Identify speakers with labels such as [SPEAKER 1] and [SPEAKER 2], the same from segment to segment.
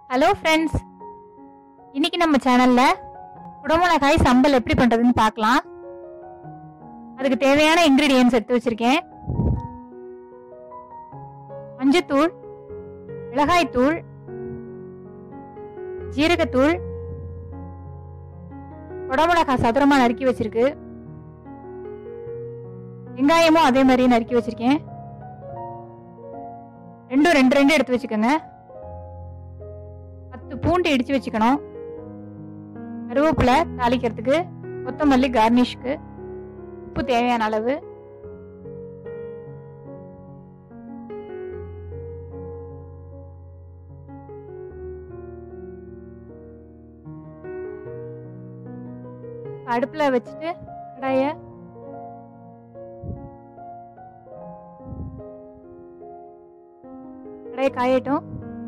[SPEAKER 1] hello friends இன்னைக்கு நம்ம சேனல்ல குடமிளகாய் சம்பல் எப்படி பண்றதுன்னு பார்க்கலாம் அதுக்கு தேவையான இன்கிரீடியன்ஸ் எடுத்து வச்சிருக்கேன் மஞ்சத்தூள் மிளகாய்த்தூள் ஜீரகத்தூள் குடமிளகாய் சதுரமா நறுக்கி வச்சிருக்கு வெங்காயமும் அதே மாதிரி நறுக்கி வச்சிருக்கேன் ரெண்டும் ரெண்டு ரெண்டு எடுத்து வச்சுக்கோங்க பத்து பூண்டு இடிச்சு வச்சுக்கணும் கருவேப்பிலை தாளிக்கிறதுக்கு கொத்தமல்லி கார்னிஷ்க்கு உப்பு தேவையான அளவு அடுப்புல வச்சுட்டு கடாய கடாய காயட்டும்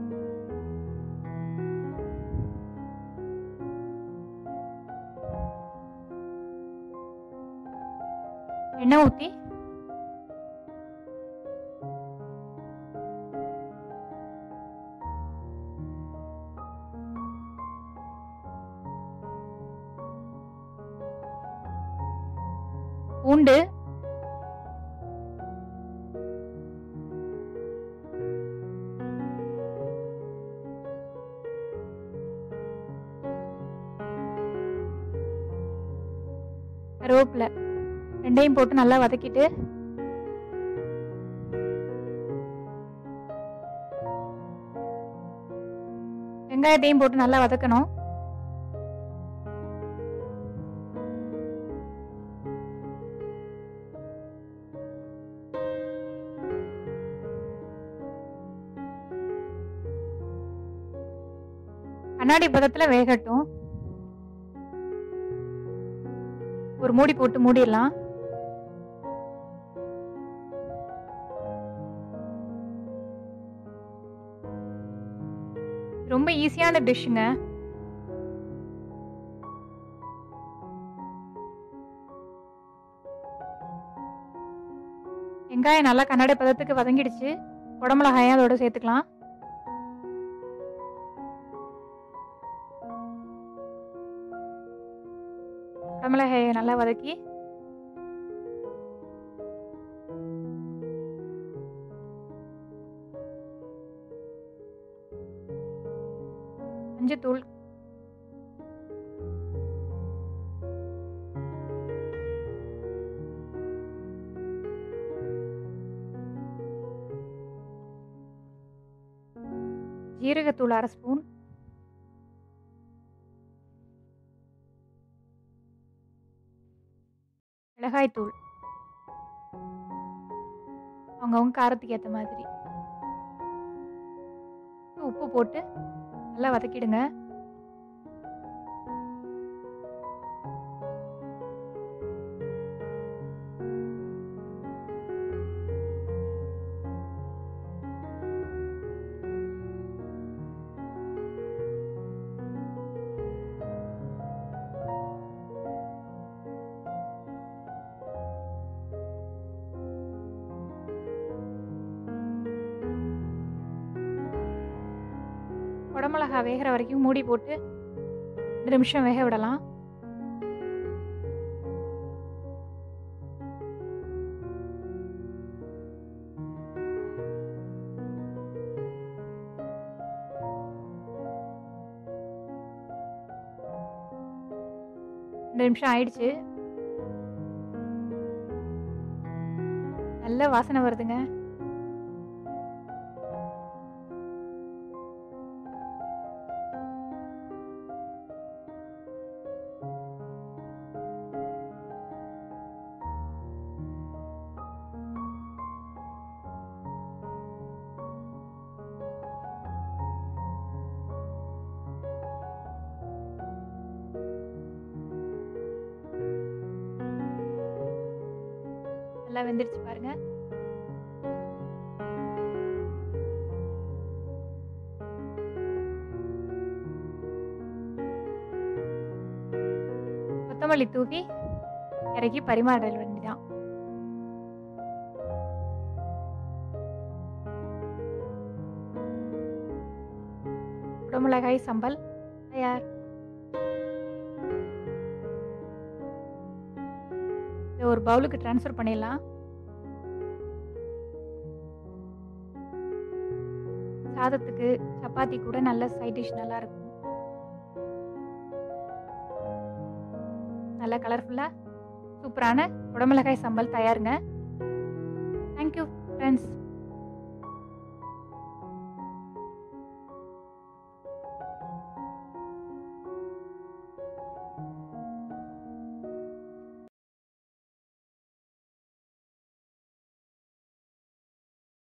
[SPEAKER 1] எண்ணெய் ஊற்றி பூண்டு கருவேப்பிலை ரெண்டையும் போட்டு நல்லா வதக்கிட்டு வெங்காயத்தையும் போட்டு நல்லா வதக்கணும் கண்ணாடி பதத்துல வேகட்டும் ஒரு மூடி போட்டு மூடிடலாம் ரொம்ப ஈஸியான டிஷ்ஷுங்க வெங்காயம் நல்லா கண்ணாடி பதத்துக்கு வதங்கிடுச்சு குடமிளகாயும் அதோட சேர்த்துக்கலாம் குடமிளகாயை நல்லா வதக்கி மஞ்சத்தூள் ஜீரகத்தூள் அரை ஸ்பூன் மிளகாய்த்தூள் அவங்கவுங்க காரத்துக்கு ஏற்ற மாதிரி உப்பு போட்டு நல்லா வதக்கிடுங்க குடமிளகா வேகிற வரைக்கும் மூடி போட்டு ரெண்டு நிமிஷம் வேக விடலாம் ரெண்டு நிமிஷம் ஆயிடுச்சு நல்ல வாசனை வருதுங்க நல்லா வெந்துருச்சு பாருங்க கொத்தமல்லி தூவி இறக்கி பரிமாறல் வேண்டிதான் குடமிளகாய் சம்பல் தயார் இதை ஒரு பவுலுக்கு ட்ரான்ஸ்ஃபர் பண்ணிடலாம் சாதத்துக்கு சப்பாத்தி கூட நல்ல சைட் டிஷ் நல்லா இருக்கும் நல்ல கலர்ஃபுல்லாக சூப்பரான குடமிளகாய் சம்பல் தயாருங்க தேங்க்யூ ஃப்ரெண்ட்ஸ்